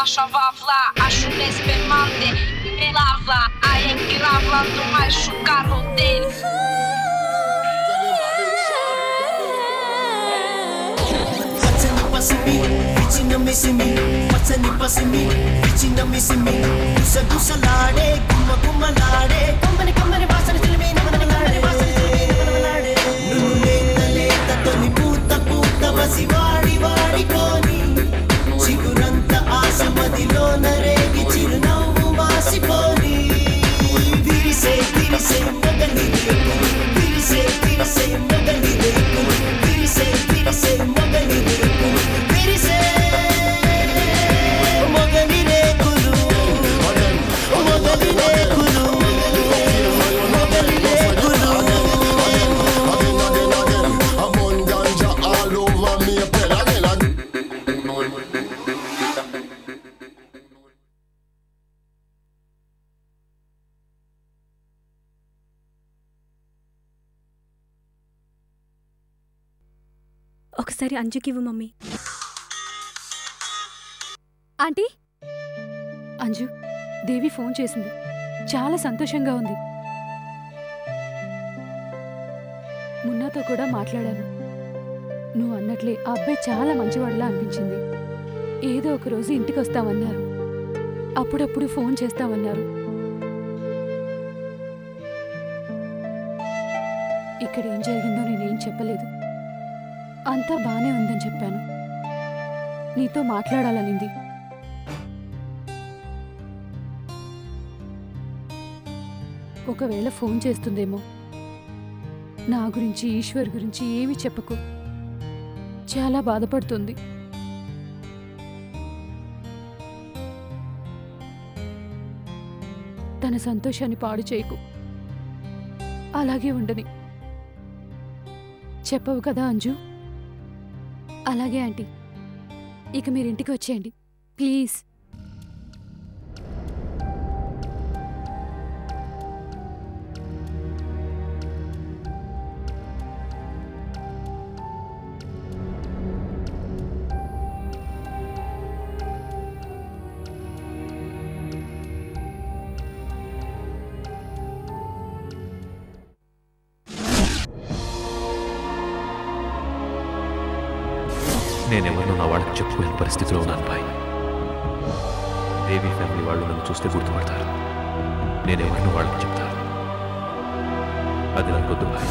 achava lá, acho despermante, me lava, aí gravando mais o carro dele. పచ్చని పసిమి పిచ్చిన మిసిమి పచ్చని పసిమి పిచ్చిన మిసిమి గుసగుసలాడే గుమ్మ గుమ్మలాడే కమ్మని కమ్మని వాసన చిలిమి నమనమలాడే నువ్వు లేత లేత తొలి పూత పూత వసి వాడి వాడిపోని చిగురంత ఆశ మదిలో నరేగి చిరునవ్వు మాసిపోని విరిసే విరిసే మొగలి రేకులు విరిసే విరిసే మొగలి రేకులు విరిసే విరిసే మొగలి రేకులు విరిసే మొగలి రేకులు మొగలి రేకులు మొగలి రేకులు I'm on ganja all over me, pella pella. ఒకసారి అంజుకి ఇవ్వు mummy aunty Anju Devi phone చేసింది చాలా సంతోషంగా ఉంది మున్నాతో కూడా మాట్లాడాను నువ్వు అన్నట్లే ఆ అబ్బాయి చాలా మంచివాడిలా అనిపించింది ఏదో ఒక రోజు ఇంటికి వస్తామన్నారు అప్పుడప్పుడు ఫోన్ చేస్తామన్నారు ఇక్కడ ఏం జరిగిందో నేనేం చెప్పలేదు అంతా బానే ఉందని చెప్పాను నీతో మాట్లాడాలనింది ఒకవేళ ఫోన్ చేస్తుందేమో నా గురించి ఈశ్వర్ గురించి ఏమీ చెప్పకు చాలా బాధపడుతుంది తన సంతోషాన్ని పాడు చేయకు అలాగే ఉండని చెప్పవు కదా అంజు అలాగే ఆంటీ ఇక మీరు ఇంటికి వచ్చేయండి ప్లీజ్ నేనెవరినో నా వాళ్ళకి చెప్పుకోలేని పరిస్థితిలో ఉన్నాను భాయ్ దేవి ఫ్యామిలీ వాళ్ళు నన్ను చూస్తే గుర్తుపడతారు నేనెవరినో వాళ్ళకి చెప్తారు అది నాకొద్దు భాయ్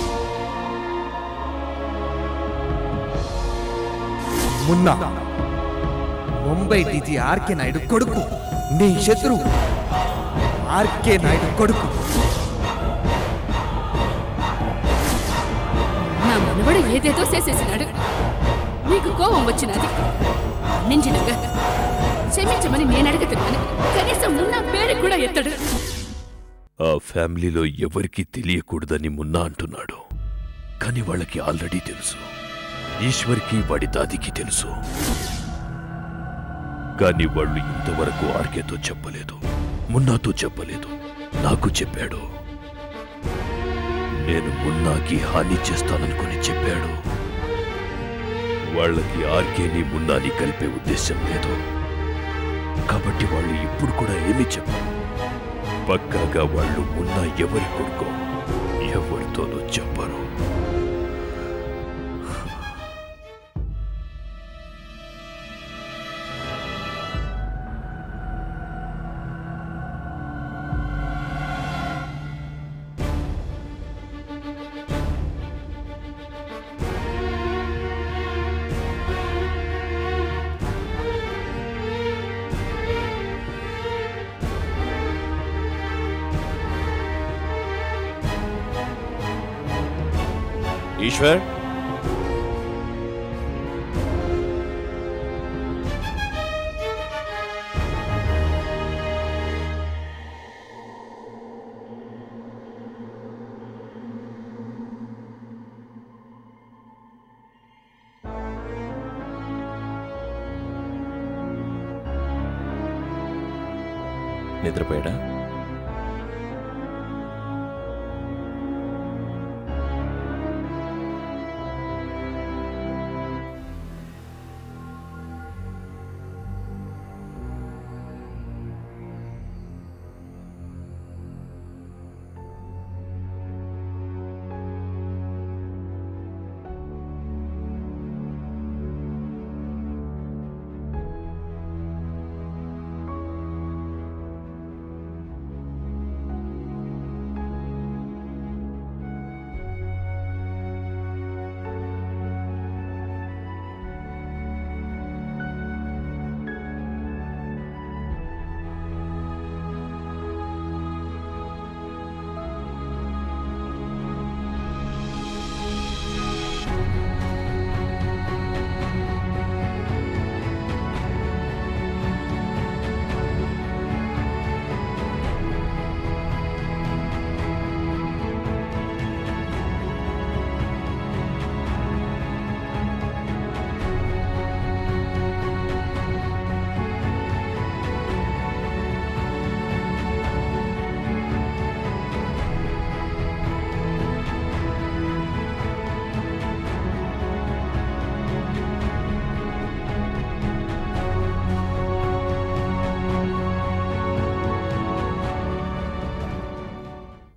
మున్నా ముంబై డీజీ ఆర్కే నాయుడు కొడుకు నీ శత్రువు ఆర్కే నాయుడు కొడుకు నా మనవడు ఏదేదో చేసేసినాడు నీకు కోపం వచ్చినది నింజినగా క్షమించమని నేను అడుగుతున్నాను కనీసం మున్నా పేరు కూడా ఎత్తడు ఆ ఫ్యామిలీలో ఎవరికీ తెలియకూడదని మున్నా అంటున్నాడు కానీ వాళ్ళకి ఆల్రెడీ తెలుసు ఈశ్వర్కి వాడి దాదికి తెలుసు కానీ వాళ్ళు ఇంతవరకు ఆర్కేతో చెప్పలేదు మున్నాతో చెప్పలేదు నాకు చెప్పాడు నేను మున్నాకి హాని చేస్తాననుకుని చెప్పాడు వాళ్ళకి ఆర్కేని మున్నాని కలిపే ఉద్దేశం లేదు కాబట్టి వాళ్ళు ఇప్పుడు కూడా ఏమీ చెప్పరు పక్కాగా వాళ్ళు మున్నా ఎవరి కొడుకో ఎవరితోనూ చెప్పరు ఈశ్వర్ నిద్రపోయాడా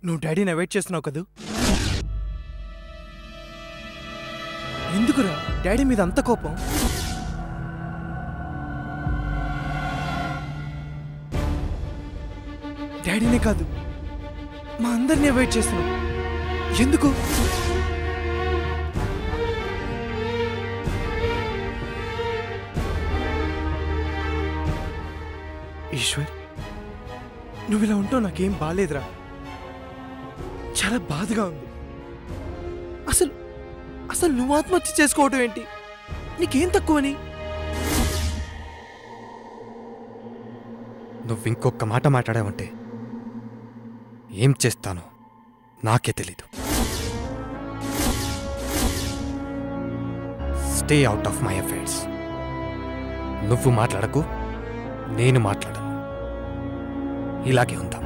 నువ్వు డాడీని అవాయిడ్ చేస్తున్నావు కదూ ఎందుకురా డాడీ మీద అంత కోపం డాడీనే కాదు మా అందరినీ అవాయిడ్ చేస్తున్నావు ఎందుకు ఈశ్వర్ నువ్వు ఇలా ఉంటావు నాకేం బాగాలేదురా చాలా బాధగా ఉంది అసలు అసలు నువ్వు ఆత్మహత్య చేసుకోవటం ఏంటి నీకేం తక్కువని నువ్వు ఇంకొక మాట మాట్లాడావంటే ఏం చేస్తానో నాకే తెలీదు stay out of my affairs నువ్వు మాట్లాడకు నేను మాట్లాడను ఇలాగే ఉందాం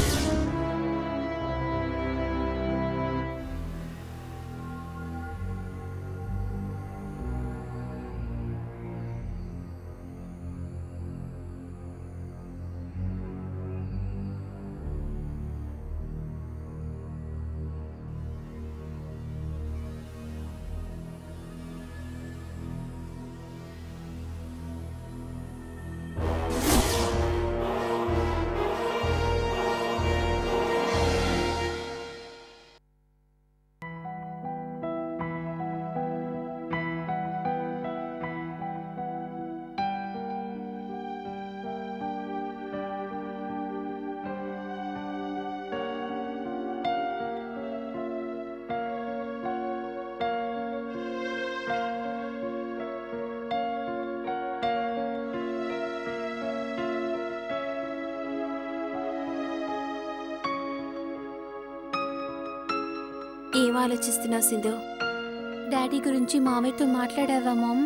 ఏం ఆలోచిస్తున్నావు సింధు డాడీ గురించి మామయ్యతో మాట్లాడావా మామ్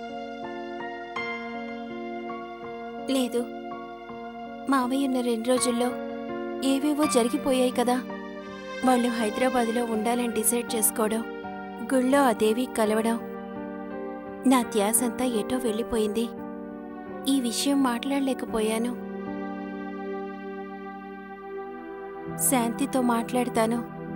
లేదు మామయ్య ఉన్న రెండు రోజుల్లో ఏవేవో జరిగిపోయాయి కదా వాళ్ళు హైదరాబాద్లో ఉండాలని డిసైడ్ చేసుకోవడం గుళ్ళో ఆ దేవి కలవడం నా ధ్యాసంతా ఎటో వెళ్ళిపోయింది ఈ విషయం మాట్లాడలేకపోయాను శాంతితో మాట్లాడతాను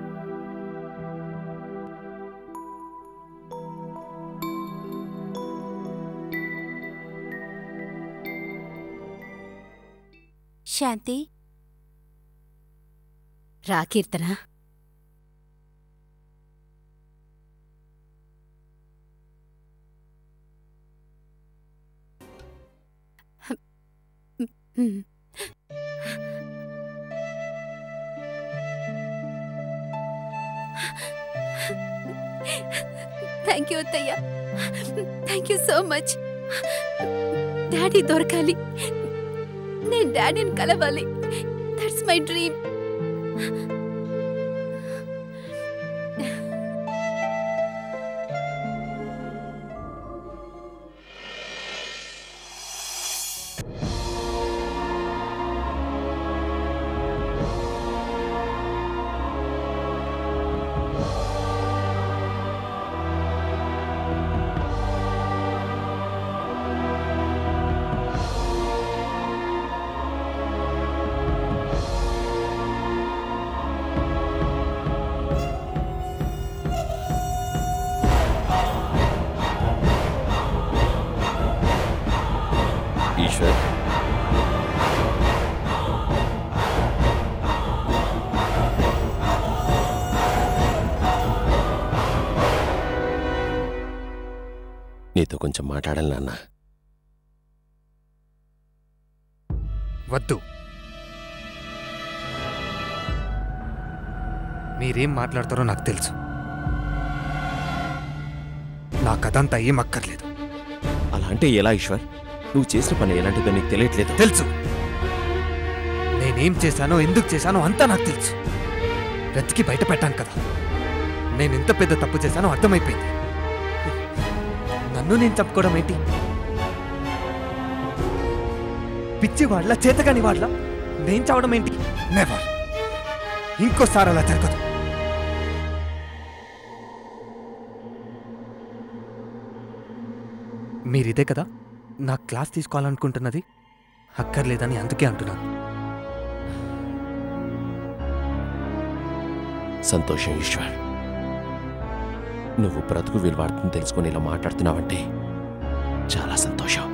శాంతి రా కీర్తన హ్మ్. థ్యాంక్ యూ అత్తయ్య thank you so much daddy దొరకాలి నేను డాడీని కలవాలి దట్స్ మై డ్రీమ్ ఈశ్వర్ నీతో కొంచెం మాట్లాడాలి నాన్న వద్దు మీరేం మాట్లాడతారో నాకు తెలుసు నా కథంతా ఏం అక్కర్లేదు అలా అంటే ఎలా ఈశ్వర్ నువ్వు చేసిన పని ఎలాంటిదో నీకు తెలియట్లేదు తెలుసు నేనేం చేశానో ఎందుకు చేశానో అంతా నాకు తెలుసు బ్రతికి బయట పెట్టాను కదా నేను ఎంత పెద్ద తప్పు చేశానో అర్థమైపోయింది నన్ను నేను చంపుకోవడం ఏంటి పిచ్చి వాళ్ళ చేతగాని వాళ్ళ నేను చావడం ఏంటి నెవర్ ఇంకోసారి అలా జరగదు మీరిదే కదా నా క్లాస్ తీసుకోవాలనుకుంటున్నది అక్కర్లేదని అందుకే అంటున్నాను సంతోషం ఈశ్వర్ నువ్వు బ్రతుకు విలువార్థం తెలుసుకొని ఇలా మాట్లాడుతున్నావంటే చాలా సంతోషం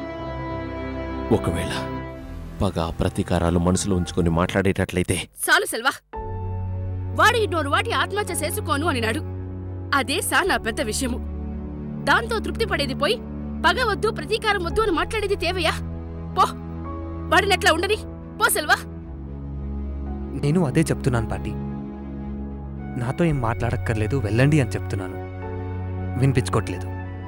ఒకవేళ పగ ప్రతీకారాలు మనసులో ఉంచుకొని మాట్లాడేటట్లయితే చాలు సెల్వా వాడు ఇన్నోరు వాటి ఆత్మహత్య చేసుకోను అనినాడు అదే సా నా పెద్ద విషయము దాంతో తృప్తి పడేది పోయి పగ వద్దు ప్రతీకారం వద్దు అని మాట్లాడేది తేవయ్యా పో వాడినట్లా ఉండని పో సెల్వా నేను అదే చెప్తున్నాను పాటి నాతో ఏం మాట్లాడక్కర్లేదు వెళ్ళండి అని చెప్తున్నాను వినిపించుకోవట్లేదు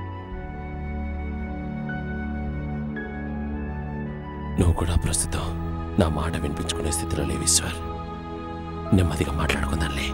నువ్వు కూడా ప్రస్తుతం నా మాట వినిపించుకునే స్థితిలో లేవు ఈశ్వర్ నెమ్మదిగా మాట్లాడుకుందాంలే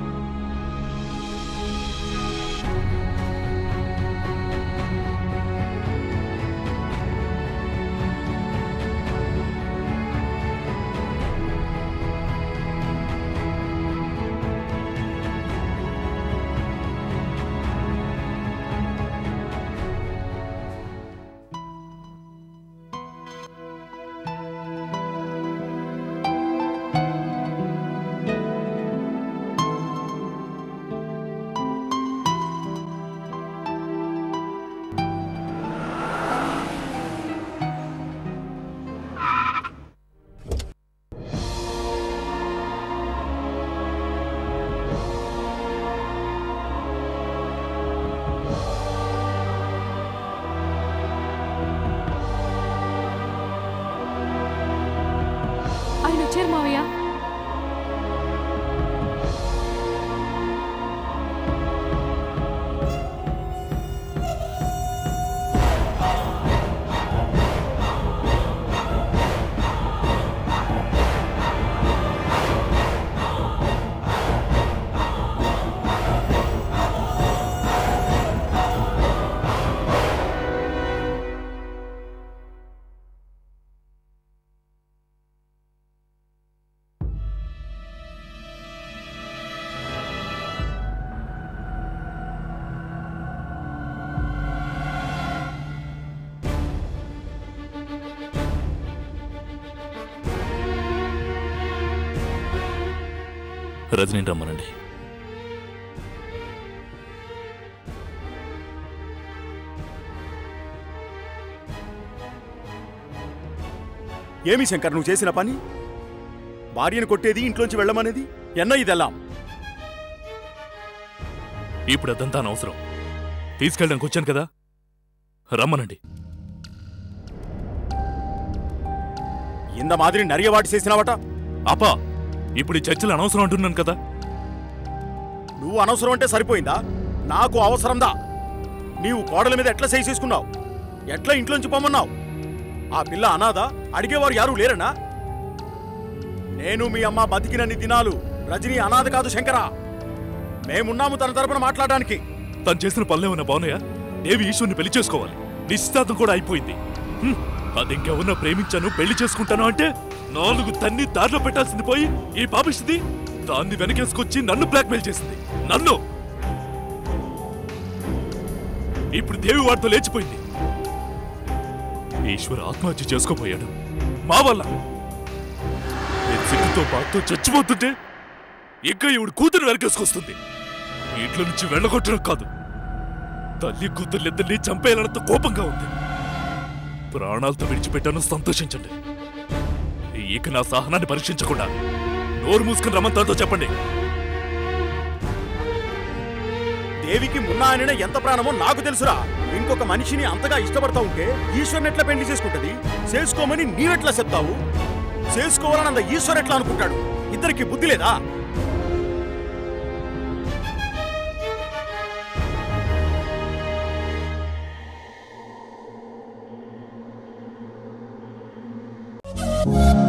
ఆయన వచ్చారు మావయ్య రజనీని రమ్మనండి ఏమి శంకర్ నువ్వు చేసిన పని భార్యను కొట్టేది ఇంట్లోంచి వెళ్ళమనేది ఎన్న ఇదెల్లాం ఇప్పుడు అదంతా అనవసరం తీసుకెళ్ళడానికి వచ్చాను కదా రమ్మనండి ఇంత మాదిరి నరియవాటి చేసినావట అపా ఇప్పుడు ఈ చర్చలు అనవసరం అంటున్నాను కదా నువ్వు అనవసరం అంటే సరిపోయిందా నాకు అవసరందా నీవు కోడల మీద ఎట్లా సై చేసుకున్నావు ఎట్లా ఇంట్లోంచి పొమ్మన్నావు ఆ పిల్ల అనాథ అడిగేవారు యారు లేరనా నేను మీ అమ్మ బతికినన్ని దినాలు రజనీ అనాథ కాదు శంకరా మేమున్నాము తన తరపున మాట్లాడడానికి తను చేసిన పనులేమన్నా బాగున్నాయా దేవి ఈశ్వర్ని పెళ్లి చేసుకోవాలి నిశ్చితార్థం కూడా అయిపోయింది హ్మ్, అది ఇంకెవరన్నా ప్రేమించాను పెళ్లి చేసుకుంటాను అంటే నాలుగు తన్ని దారిలో పెట్టాల్సింది పోయి ఈ పాపిస్తుంది దాన్ని వెనకేసుకొచ్చి నన్ను బ్లాక్మెయిల్ చేసింది నన్ను ఇప్పుడు దేవి వాడితో లేచిపోయింది ఈశ్వర్ ఆత్మహత్య చేసుకోపోయాడు మా వల్ల నేను సిగ్గుతో బాధతో చచ్చిపోతుంటే ఇంకా ఇవిడు కూతురు వెనకేసుకొస్తుంది ఇంట్లో నుంచి వెళ్ళగొట్టడం కాదు తల్లి కూతుర్లిద్దరినీ చంపేయాలన్నంత కోపంగా ఉంది ప్రాణాలతో విడిచిపెట్టాను సంతోషించండి ఇక నా సహనాన్ని పరీక్షించకుండా నోరు మూసుకుని రమ్మంతాతో చెప్పండి దేవికి మున్నా అనిన ఎంత ప్రాణమో నాకు తెలుసురా ఇంకొక మనిషిని అంతగా ఇష్టపడతా ఉంటే ఈశ్వరుని ఎట్లా పెళ్లి చేసుకుంటది చేసుకోమని నీవెట్లా చెప్తావు చేసుకోవాలని అంత ఈశ్వర్ ఎట్లా అనుకుంటాడు ఇద్దరికి బుద్ధి లేదా Thank